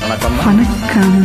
வணக்கம்மா வணக்கம்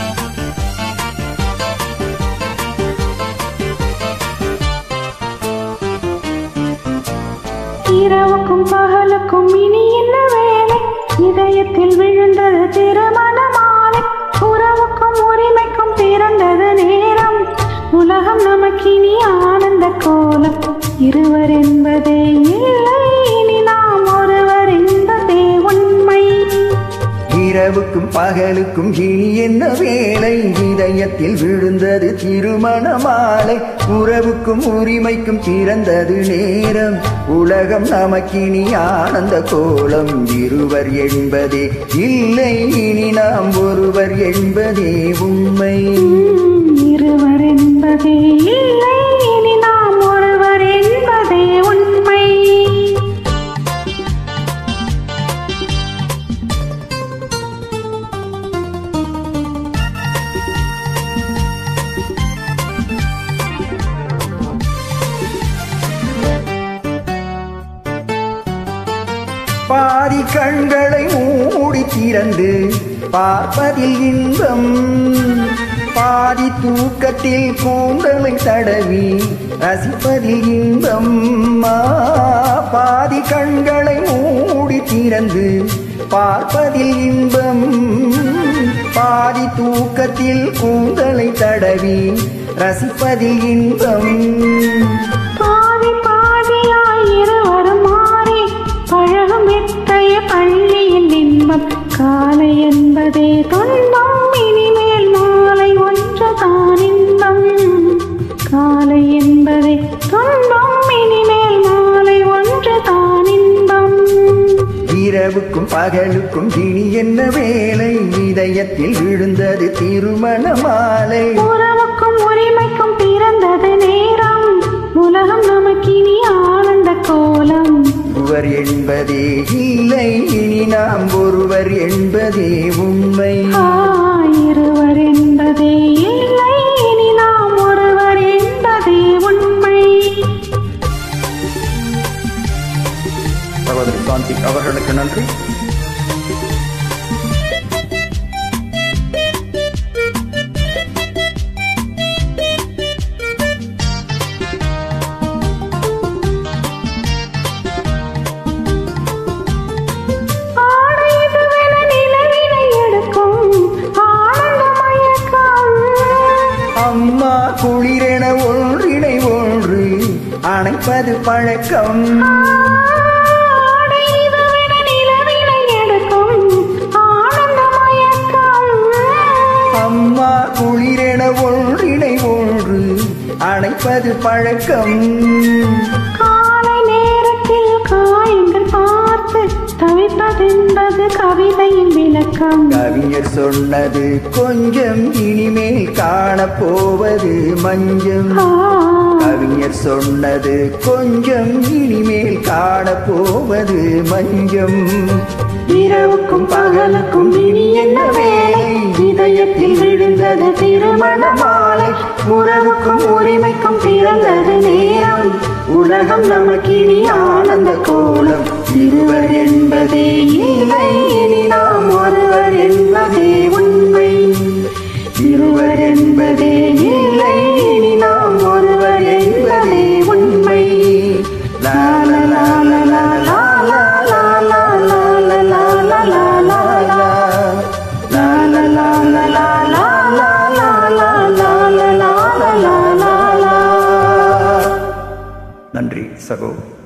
இரவுக்கும் பகலுக்கும் இனி என்ன வேலை இதயத்தில் விழுந்தது திருமண மாலை உறவுக்கும் உரிமைக்கும் பிறந்தது நேரம் உலகம் நமக்கினி ஆனந்த கோலம் இருவர் என்பதே இல்லை இனி நாம் ஒருவர் என்பதே உண்மை இரவுக்கும் பகலுக்கும் இனி என்ன வேலை இதயத்தில் விழுந்தது திருமண மாலை உறவுக்கும் உரிமைக்கும் பிறந்தது நேரம் உலகம் நமக்கினி ஆனந்த கோலம் இருவர் என்பதே இல்லை இனி நாம் ஒருவர் என்பதே உண்மை உம், இருவர் என்பதே இல்லை இனி நாம் ஒருவர் என்பதே உண்மை பாதி கண்களை மூடி திறந்து பார்ப்பதில் இன்பம் பாதி தூக்கத்தில் கூந்தலை தடவி ரசிப்பதில் இன்பம் ஆ, பாதி கண்களை மூடி திறந்து பார்ப்பதில் இன்பம் பாதி தூக்கத்தில் கூந்தலை தடவி ரசிப்பதில் இன்பம் பாதி பாதியாய் இருவரும் மாறி பழகும் இத்தகைய பள்ளியில் இன்பம் காலை என்பதே துன்பம் இனிமேல் மாலை ஒன்று தான் இன்பம் காலை என்பதே துன்பம் இனிமேல் மாலை ஒன்று தான் இன்பம் இரவுக்கும் பகலுக்கும் இனி என்ன வேலை இதயத்தில் விழுந்தது திருமண மாலை உறவுக்கும் உரிமைக்கும் பிறந்தது நேரம் உலகம் நமக்கினி ஆனந்த கோலம் ஒருவர் என்பதே இல்லை இனி நாம் ஒருவர் என்பதே உண்மை இருவர் என்பதே இல்லை இனி நாம் ஒருவர் என்பதே உண்மை சகோதரி சாந்தி அவர்களுக்கு நன்றி ஆடை இதுவென நிலவினை எடுக்கும் ஆனந்த மயக்கம் அம்மா குளிரென ஒன்றினை ஒன்று அணைப்பது பழக்கம் ஆடை இதுவென நிலவினை எடுக்கும் ஆனந்த மயக்கம் அம்மா குளிரென ஒன்றினை ஒன்று அணைப்பது பழக்கம் காலை நேரத்தில் காயங்கள் பார்த்து தவிப்பதென்பது கவிதையின் விளக்கம் கவிஞர் சொன்னது கொஞ்சம் இனிமேல் காணப்போவது மஞ்சம் ஆ, கவிஞர் சொன்னது கொஞ்சம் இனிமேல் காணப்போவது மஞ்சம் இரவுக்கும் பகலுக்கும் இனி என்ன வேலை இதயத்தில் விழுந்தது திருமண மாலை உறவுக்கும் உரிமைக்கும் பிறந்தது நேரம் உலகம் நமக்கினி ஆனந்த கோலம் இருவர் என்பதே இல்லை இனி நாம் ஒருவர் என்பதே உண்மை இருவர் என்பதே இல்லை இனி நாம் ஒருவர் என்பதே உண்மை லா லா லா லா லா லா லா லா லா லா லா லா லா லா லா லா. லா லா லா லா லா லா லா லா லா லா லா லா லா லா லா. நன்றி சகோ